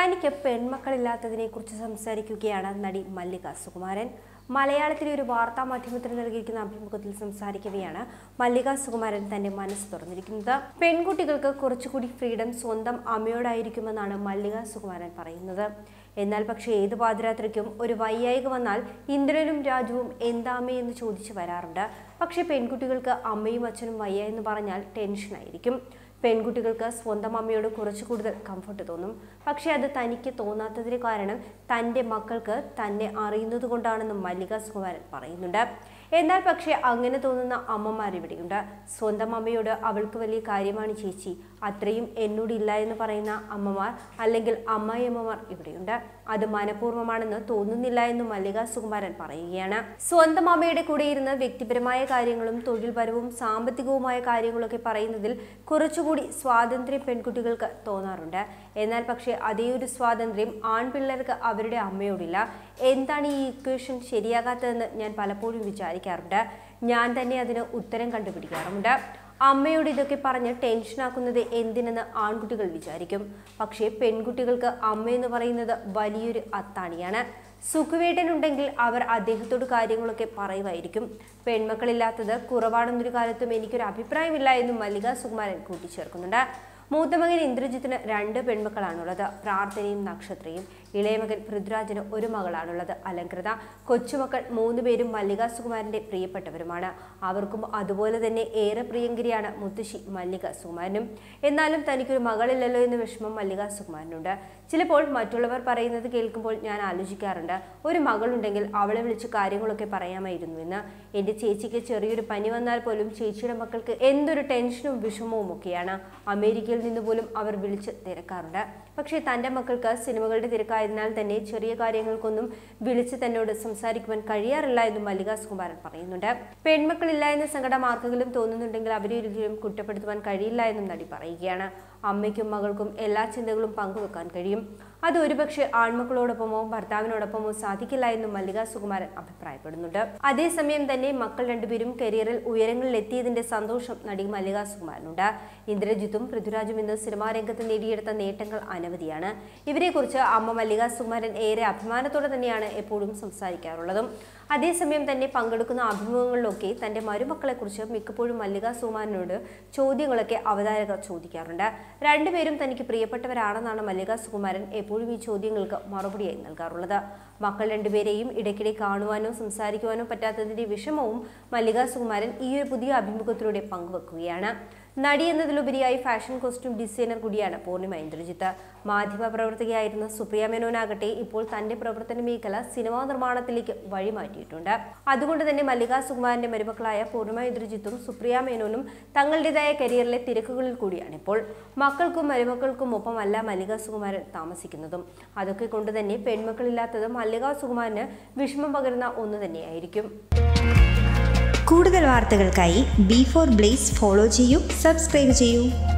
തനിക്ക് പെൺമക്കളില്ലാത്തതിനെക്കുറിച്ച് സംസാരിക്കുകയാണ് നടി മല്ലിക സുകുമാരൻ മലയാളത്തിലെ ഒരു വാർത്താ മാധ്യമത്തിന് നൽകിയിരിക്കുന്ന അഭിമുഖത്തിൽ സംസാരിക്കവെയാണ് മല്ലിക സുകുമാരൻ തന്റെ മനസ്സ് തുറന്നിരിക്കുന്നത് പെൺകുട്ടികൾക്ക് കുറച്ചുകൂടി ഫ്രീഡം സ്വന്തം അമ്മയോടായിരിക്കുമെന്നാണ് മല്ലിക സുകുമാരൻ പറയുന്നത് എന്നാൽ പക്ഷേ ഏത് പാതിരാത്രിക്കും ഒരു വയ്യായിക വന്നാൽ ഇന്ദ്രനും രാജുവും എന്താമേ എന്ന് ചോദിച്ചു വരാറുണ്ട് പക്ഷേ പെൺകുട്ടികൾക്ക് അമ്മയും അച്ഛനും വയ്യ എന്ന് പറഞ്ഞാൽ ടെൻഷനായിരിക്കും പെൺകുട്ടികൾക്ക് സ്വന്തം അമ്മയോട് കുറച്ചു കൂടുതൽ കംഫർട്ട് തോന്നും പക്ഷേ അത് തനിക്ക് തോന്നാത്തതിന് കാരണം തൻ്റെ മക്കൾക്ക് തന്നെ അറിയുന്നത് കൊണ്ടാണെന്നും മല്ലിക സുകുമാരൻ പറയുന്നുണ്ട് എന്നാൽ പക്ഷേ അങ്ങനെ തോന്നുന്ന അമ്മമാർ ഇവിടെയുണ്ട് സ്വന്തം അമ്മയോട് അവൾക്ക് വലിയ കാര്യമാണ് ചേച്ചി അത്രയും എന്നോടില്ല എന്ന് പറയുന്ന അമ്മമാർ അല്ലെങ്കിൽ അമ്മായിയമ്മമാർ ഇവിടെയുണ്ട് അത് മനഃപൂർവ്വമാണെന്ന് തോന്നുന്നില്ല എന്നും മല്ലിക സുകുമാരൻ പറയുകയാണ് സ്വന്തം അമ്മയുടെ കൂടെ ഇരുന്ന് വ്യക്തിപരമായ കാര്യങ്ങളും തൊഴിൽപരവും സാമ്പത്തികവുമായ കാര്യങ്ങളൊക്കെ പറയുന്നതിൽ കുറച്ചുകൂടി സ്വാതന്ത്ര്യം പെൺകുട്ടികൾക്ക് തോന്നാറുണ്ട് എന്നാൽ പക്ഷേ അതേ ഒരു സ്വാതന്ത്ര്യം ആൺപിള്ളേർക്ക് അവരുടെ അമ്മയോടില്ല എന്താണ് ഈ ഇക്വേഷൻ ശരിയാകാത്തതെന്ന് ഞാൻ പലപ്പോഴും വിചാരിക്കാറുണ്ട് ഞാൻ തന്നെ അതിന് ഉത്തരം കണ്ടുപിടിക്കാറുമുണ്ട് അമ്മയോട് ഇതൊക്കെ പറഞ്ഞ് ടെൻഷനാക്കുന്നത് എന്തിനെന്ന് ആൺകുട്ടികൾ വിചാരിക്കും പക്ഷേ പെൺകുട്ടികൾക്ക് അമ്മയെന്ന് പറയുന്നത് വലിയൊരു അത്താണിയാണ് സുഖവേട്ടനുണ്ടെങ്കിൽ അവർ അദ്ദേഹത്തോട് കാര്യങ്ങളൊക്കെ പറയുമായിരിക്കും പെൺമക്കളില്ലാത്തത് കുറവാണെന്നൊരു കാലത്തും എനിക്കൊരു അഭിപ്രായമില്ല എന്നും മല്ലിക സുകുമാരൻ കൂട്ടിച്ചേർക്കുന്നുണ്ട് മൂത്തമകൻ ഇന്ദ്രജിത്തിന് രണ്ട് പെൺമക്കളാണുള്ളത് പ്രാർത്ഥനയും നക്ഷത്രയും ഇളയമകൻ പൃഥ്വിരാജിന് ഒരു മകളാണുള്ളത് അലങ്കൃത കൊച്ചുമക്കൾ മൂന്നുപേരും മല്ലിക സുകുമാരന്റെ പ്രിയപ്പെട്ടവരുമാണ് അവർക്കും അതുപോലെ തന്നെ ഏറെ പ്രിയങ്കരിയാണ് മുത്തശ്ശി മല്ലിക സുകുമാരനും എന്നാലും തനിക്കൊരു മകളില്ലല്ലോ എന്ന വിഷമം മല്ലിക സുകുമാരനുണ്ട് ചിലപ്പോൾ മറ്റുള്ളവർ പറയുന്നത് കേൾക്കുമ്പോൾ ഞാൻ ആലോചിക്കാറുണ്ട് ഒരു മകളുണ്ടെങ്കിൽ അവളെ വിളിച്ച് കാര്യങ്ങളൊക്കെ പറയാമായിരുന്നു എന്ന് എൻ്റെ ചേച്ചിക്ക് ചെറിയൊരു പനി വന്നാൽ പോലും ചേച്ചിയുടെ മക്കൾക്ക് എന്തൊരു ടെൻഷനും വിഷമവും ഒക്കെയാണ് അമേരിക്കയിൽ നിന്ന് പോലും അവർ വിളിച്ച് തിരക്കാറുണ്ട് പക്ഷേ തൻ്റെ മക്കൾക്ക് സിനിമകളുടെ തിരക്കായതിനാൽ തന്നെ ചെറിയ കാര്യങ്ങൾക്കൊന്നും വിളിച്ച് തന്നോട് സംസാരിക്കുവാൻ കഴിയാറില്ല എന്നും മല്ലിക സുകുമാരൻ പറയുന്നുണ്ട് പെൺമക്കളില്ല എന്ന സങ്കടം ആർക്കെങ്കിലും തോന്നുന്നുണ്ടെങ്കിൽ അവരെ ഒരിക്കലും കുറ്റപ്പെടുത്തുവാൻ കഴിയില്ല എന്നും നടി പറയുകയാണ് അമ്മയ്ക്കും മകൾക്കും എല്ലാ ചിന്തകളും പങ്കുവെക്കാൻ കഴിയും അത് ഒരുപക്ഷെ ആൺമക്കളോടൊപ്പമോ ഭർത്താവിനോടൊപ്പമോ സാധിക്കില്ല എന്നും മല്ലിക സുകുമാരൻ അഭിപ്രായപ്പെടുന്നുണ്ട് അതേസമയം തന്നെ മക്കൾ രണ്ടുപേരും കരിയറിൽ ഉയരങ്ങളിൽ എത്തിയതിന്റെ സന്തോഷം നടി മല്ലിക സുകുമാരനുണ്ട് ഇന്ദ്രജിത്തും പൃഥ്വിരാജും ഇന്ന് സിനിമാ രംഗത്ത് നേടിയെടുത്ത നേട്ടങ്ങൾ അനവധിയാണ് ഇവരെക്കുറിച്ച് അമ്മ മല്ലിക സുകുമാരൻ ഏറെ അഭിമാനത്തോടെ തന്നെയാണ് എപ്പോഴും സംസാരിക്കാറുള്ളതും അതേസമയം തന്നെ പങ്കെടുക്കുന്ന അഭിമുഖങ്ങളിലൊക്കെ തന്റെ മരുമക്കളെക്കുറിച്ച് മിക്കപ്പോഴും മല്ലിക സുകുമാരനോട് ചോദ്യങ്ങളൊക്കെ അവതാരകർ ചോദിക്കാറുണ്ട് രണ്ടുപേരും തനിക്ക് പ്രിയപ്പെട്ടവരാണെന്നാണ് മല്ലിക സുകുമാരൻ എപ്പോഴും ഈ ചോദ്യങ്ങൾക്ക് മറുപടിയായി നൽകാറുള്ളത് മക്കൾ രണ്ടുപേരെയും ഇടയ്ക്കിടെ കാണുവാനോ സംസാരിക്കുവാനോ പറ്റാത്തതിന്റെ വിഷമവും മല്ലിക സുകുമാരൻ ഈ ഒരു പുതിയ അഭിമുഖത്തിലൂടെ പങ്കുവെക്കുകയാണ് നടി എന്നതിലുപരിയായി ഫാഷൻ കോസ്റ്റ്യൂം ഡിസൈനർ കൂടിയാണ് പൂർണിമ ഇന്ദ്രജിത്ത് മാധ്യമ പ്രവർത്തകയായിരുന്ന സുപ്രിയ മേനോനാകട്ടെ ഇപ്പോൾ തന്റെ പ്രവർത്തന മേഖല സിനിമാ നിർമ്മാണത്തിലേക്ക് വഴിമാറ്റിയിട്ടുണ്ട് അതുകൊണ്ട് തന്നെ മല്ലിക സുകുമാരന്റെ മരുമക്കളായ പൂർണിമ ഇന്ദ്രജിത്തും സുപ്രിയ മേനോനും തങ്ങളുടേതായ കരിയറിലെ തിരക്കുകളിൽ കൂടിയാണ് ഇപ്പോൾ മക്കൾക്കും മരുമക്കൾക്കും ഒപ്പമല്ല മല്ലിക സുകുമാരൻ താമസിക്കുന്നതും അതൊക്കെ കൊണ്ട് തന്നെ പെൺമക്കളില്ലാത്തത് മല്ലിക സുകുമാരന് വിഷമം പകരുന്ന ഒന്ന് തന്നെയായിരിക്കും കൂടുതൽ വാർത്തകൾക്കായി ബി ഫോർ ബ്ലേസ് ഫോളോ ചെയ്യൂ സബ്സ്ക്രൈബ് ചെയ്യൂ